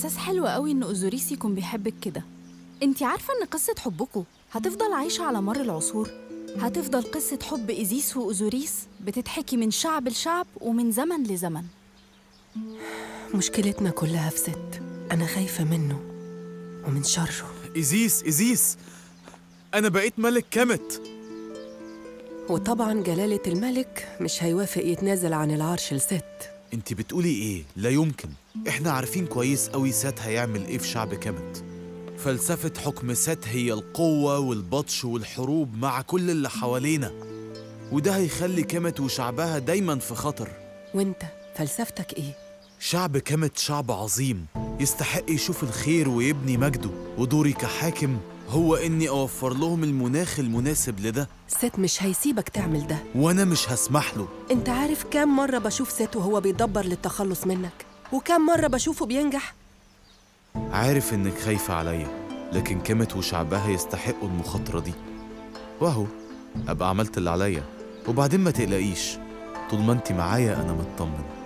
إحساس حلو قوي إن أوزوريس يكون بيحبك كده انتي عارفة إن قصة حبكم هتفضل عايشة على مر العصور هتفضل قصة حب إيزيس وأوزوريس بتتحكي من شعب لشعب ومن زمن لزمن مشكلتنا كلها في ست أنا خايفة منه ومن شره إيزيس إيزيس أنا بقيت ملك كامت وطبعا جلالة الملك مش هيوافق يتنازل عن العرش لست أنت بتقولي إيه؟ لا يمكن إحنا عارفين كويس أوي سات هيعمل إيه في شعب كامت فلسفة حكم سات هي القوة والبطش والحروب مع كل اللي حوالينا وده هيخلي كامت وشعبها دايما في خطر وانت فلسفتك ايه؟ شعب كامت شعب عظيم يستحق يشوف الخير ويبني مجده ودوري كحاكم هو إني أوفر لهم المناخ المناسب لده ست مش هيسيبك تعمل ده وأنا مش هسمح له انت عارف كام مرة بشوف ست وهو بيدبر للتخلص منك وكام مرة بشوفه بينجح عارف إنك خايفة عليا لكن كامت وشعبها يستحقوا المخاطرة دي وأهو أبقى عملت اللي عليا وبعدين ما تقلقيش طول ما انت معايا أنا مطمن